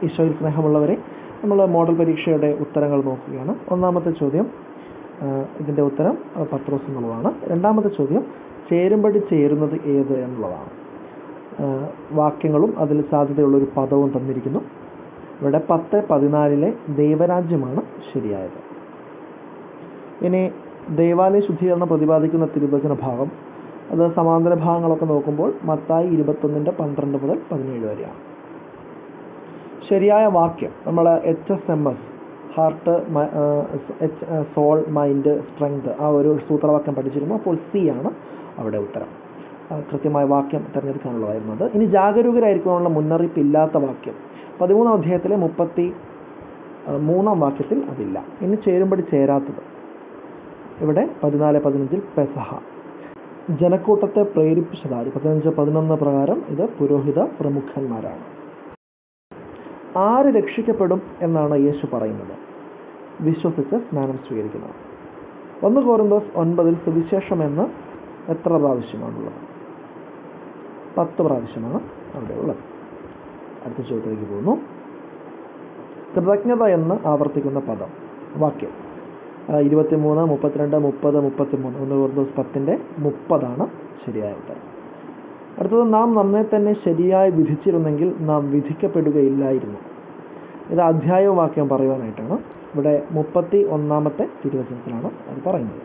ഈശോയിൽ സ്നേഹമുള്ളവരെ നമ്മൾ മോഡൽ പരീക്ഷയുടെ ഉത്തരങ്ങൾ നോക്കുകയാണ് ഒന്നാമത്തെ ചോദ്യം ആ, ഇതിൻ്റെ ഉത്തരം ആ, പത്രോസ് എന്നുള്ളതാണ് രണ്ടാമത്തെ ചോദ്യം ചേരുമ്പടി ചേരുന്നത് ഏത് എന്നുള്ളതാണ് ആ, വാക്യങ്ങളും അതിൽ സാധ്യതയുള്ളൊരു പദവും തന്നിരിക്കുന്നു ഇവിടെ പത്ത് പതിനാലിലെ ദൈവരാജ്യമാണ് ശരിയായത് ഇനി ദൈവാലയ ശുദ്ധീകരണം പ്രതിപാദിക്കുന്ന തിരുവചന ഭാഗം അത് സമാന്തര ഭാഗങ്ങളൊക്കെ നോക്കുമ്പോൾ മത്തായി ഇരുപത്തൊന്നിൻ്റെ പന്ത്രണ്ട് മുതൽ പതിനേഴ് വരെയാണ് ശരിയായ വാക്യം നമ്മൾ H S M S heart H soul mind strength ആ ഒരു സൂത്രവാക്യം പഠിച്ചിരുന്നു അപ്പോൾ സി ആണ് അവിടെ ഉത്തരം ആ, കൃത്യമായ വാക്യം തിരഞ്ഞെടുക്കാനുള്ളതായിരുന്നത് ഇനി ജാഗരൂകരായിരിക്കാനുള്ള മുന്നറിയിപ്പ് ഇല്ലാത്ത വാക്യം പതിമൂന്നാം അധ്യായത്തിലെ മുപ്പത്തി ആ, മൂന്നാം വാക്യത്തിൽ അതില്ല ഇനി ചേരുമ്പടി ചേരാത്തത് ഇവിടെ പതിനാല് പതിനഞ്ചിൽ പെസഹ ജനക്കൂട്ടത്തെ പ്രേരിപ്പിച്ചതാര് പതിനഞ്ച് പതിനൊന്ന് പ്രകാരം ഇത് പുരോഹിത പ്രമുഖന്മാരാണ് ആര് രക്ഷിക്കപ്പെടും എന്നാണ് യേശു പറയുന്നത് വിശ്വസിച്ച് സ്നാനം സ്വീകരിക്കുന്നത് ഒന്ന് കോറിന്തോസ് ഒൻപതിൽ സുവിശേഷം എന്ന് എത്ര പ്രാവശ്യമാണുള്ളത് പത്ത് പ്രാവശ്യമാണ് അവിടെ ഉള്ളത് അടുത്ത ചോദ്യത്തിലേക്ക് പോകുന്നു കൃതജ്ഞത എന്ന് ആവർത്തിക്കുന്ന പദം വാക്യം ആ, ഇരുപത്തിമൂന്ന് മുപ്പത്തിരണ്ട് മുപ്പത് മുപ്പത്തിമൂന്ന് ഒന്ന് കോറിന്തോസ് പത്തിൻ്റെ മുപ്പതാണ് ശരിയായ ഉത്തരം അടുത്തത് നാം നമ്മെ തന്നെ ശരിയായി വിധിച്ചിരുന്നെങ്കിൽ നാം വിധിക്കപ്പെടുകയില്ലായിരുന്നു ഇത് അധ്യായവും വാക്യം പറയുവാനായിട്ടാണ് ഇവിടെ മുപ്പത്തി ഒന്നാമത്തെ തിരുവചനത്തിലാണ് അത് പറയുന്നത്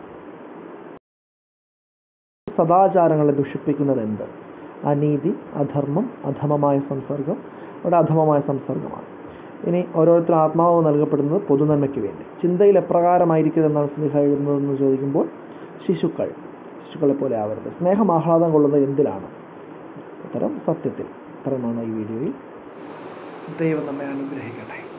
സദാചാരങ്ങളെ ദുഷിപ്പിക്കുന്നത് എന്ത് അനീതി അധർമ്മം അധമമായ സംസർഗം ഇവിടെ അധമമായ സംസർഗമാണ് ഇനി ഓരോരുത്തരും ആത്മാവ് നൽകപ്പെടുന്നത് പൊതുനന്മയ്ക്ക് വേണ്ടി ചിന്തയിൽ എപ്രകാരമായിരിക്കുന്നതെന്നാണ് സ്നേഹ എഴുതുന്നതെന്ന് ചോദിക്കുമ്പോൾ ശിശുക്കൾ ശിശുക്കളെ പോലെ ആവരുത് സ്നേഹം ആഹ്ലാദം കൊള്ളുന്നത് എന്തിലാണ് ഉത്തരം സത്യത്തിൽ ഇത്രയുമാണ് ഈ വീഡിയോയിൽ ദൈവം നമ്മെ അനുഗ്രഹിക്കട്ടെ